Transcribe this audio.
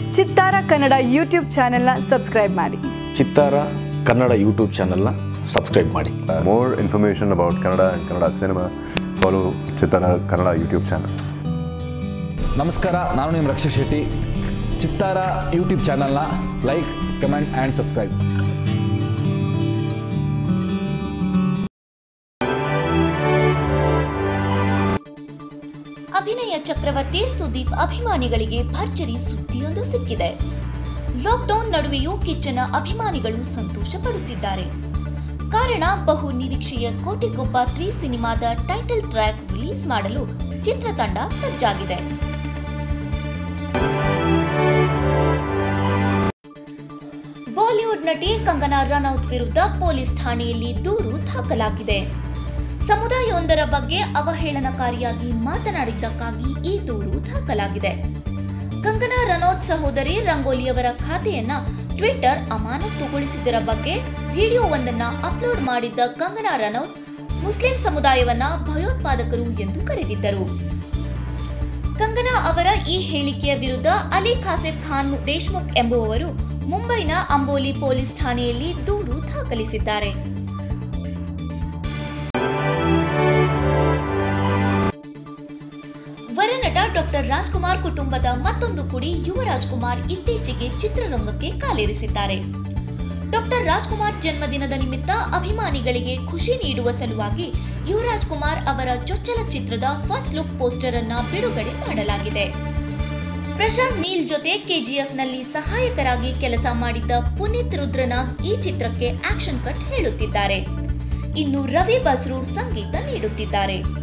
ಚಿತ್ತಾರ ಕನ್ನಡ ಯೂಟ್ಯೂಬ್ ಚಾನೆಲ್ನ ಸಬ್ಸ್ಕ್ರೈಬ್ ಮಾಡಿ ಚಿತ್ತಾರ ಕನ್ನಡ ಯೂಟ್ಯೂಬ್ ಚಾನಲ್ನ ಸಬ್ಸ್ಕ್ರೈಬ್ ಮಾಡಿ more information about Kannada and Kannada cinema, follow Chitana Kannada YouTube channel. ನಮಸ್ಕಾರ ನಾನು ನಿಮ್ಮ ರಕ್ಷಾ ಶೆಟ್ಟಿ ಚಿತ್ತಾರ ಯೂಟ್ಯೂಬ್ ಚಾನಲ್ನ ಲೈಕ್ ಕಮೆಂಟ್ ಆ್ಯಂಡ್ ಸಬ್ಸ್ಕ್ರೈಬ್ ಅಭಿನಯ ಚಕ್ರವರ್ತಿ ಸುದೀಪ್ ಅಭಿಮಾನಿಗಳಿಗೆ ಭರ್ಜರಿ ಸುದ್ದಿಯೊಂದು ಸಿಕ್ಕಿದೆ ಲಾಕ್ಡೌನ್ ನಡುವೆಯೂ ಕಿಚ್ಚನ ಅಭಿಮಾನಿಗಳು ಸಂತೋಷ ಪಡುತ್ತಿದ್ದಾರೆ ಕಾರಣ ಬಹು ನಿರೀಕ್ಷೆಯ ಕೋಟಿಗೊಬ್ಬ ತ್ರೀ ಸಿನಿಮಾದ ಟೈಟಲ್ ಟ್ರ್ಯಾಕ್ ರಿಲೀಸ್ ಮಾಡಲು ಚಿತ್ರತಂಡ ಸಜ್ಜಾಗಿದೆ ಬಾಲಿವುಡ್ ನಟಿ ಕಂಗನಾ ರನೌತ್ ವಿರುದ್ಧ ಪೊಲೀಸ್ ಠಾಣೆಯಲ್ಲಿ ದೂರು ದಾಖಲಾಗಿದೆ ಸಮುದಾಯವೊಂದರ ಬಗ್ಗೆ ಅವಹೇಳನಕಾರಿಯಾಗಿ ಮಾತನಾಡಿದ್ದಕ್ಕಾಗಿ ಈ ದೂರು ದಾಖಲಾಗಿದೆ ಕಂಗನಾ ರನೌತ್ ಸಹೋದರಿ ರಂಗೋಲಿಯವರ ಖಾತೆಯನ್ನ ಟ್ವಿಟರ್ ಅಮಾನತುಗೊಳಿಸಿದ್ದರ ಬಗ್ಗೆ ವಿಡಿಯೋವೊಂದನ್ನ ಅಪ್ಲೋಡ್ ಮಾಡಿದ್ದ ಕಂಗನಾ ರನೌತ್ ಮುಸ್ಲಿಂ ಸಮುದಾಯವನ್ನ ಭಯೋತ್ಪಾದಕರು ಎಂದು ಕರೆದಿದ್ದರು ಕಂಗನಾ ಅವರ ಈ ಹೇಳಿಕೆಯ ವಿರುದ್ಧ ಅಲಿ ಖಾಸಿಫ್ ಖಾನ್ ದೇಶ್ಮುಖ್ ಎಂಬುವವರು ಮುಂಬೈನ ಅಂಬೋಲಿ ಪೊಲೀಸ್ ಠಾಣೆಯಲ್ಲಿ ದೂರು ದಾಖಲಿಸಿದ್ದಾರೆ ವರನಟ ಡಾಕ್ಟರ್ ರಾಜ್ಕುಮಾರ್ ಕುಟುಂಬದ ಮತ್ತೊಂದು ಕುಡಿ ಯುವ ರಾಜ್ಕುಮಾರ್ ಇತ್ತೀಚೆಗೆ ಚಿತ್ರರಂಗಕ್ಕೆ ಕಾಲಿರಿಸಿದ್ದಾರೆ ಡಾಕ್ಟರ್ ರಾಜ್ಕುಮಾರ್ ಜನ್ಮದಿನದ ನಿಮಿತ್ತ ಅಭಿಮಾನಿಗಳಿಗೆ ಖುಷಿ ನೀಡುವ ಸಲುವಾಗಿ ಯುವರಾಜ್ ಕುಮಾರ್ ಅವರ ಚೊಚ್ಚಲ ಚಿತ್ರದ ಫಸ್ಟ್ ಲುಕ್ ಪೋಸ್ಟರ್ ಅನ್ನ ಬಿಡುಗಡೆ ಮಾಡಲಾಗಿದೆ ಪ್ರಶಾಂತ್ ನೀಲ್ ಜೊತೆ ಕೆಜಿಎಫ್ನಲ್ಲಿ ಸಹಾಯಕರಾಗಿ ಕೆಲಸ ಮಾಡಿದ್ದ ಪುನೀತ್ ರುದ್ರನಾಗ್ ಈ ಚಿತ್ರಕ್ಕೆ ಆಕ್ಷನ್ ಕಟ್ ಹೇಳುತ್ತಿದ್ದಾರೆ ಇನ್ನು ರವಿ ಬಸ್ರೂರ್ ಸಂಗೀತ ನೀಡುತ್ತಿದ್ದಾರೆ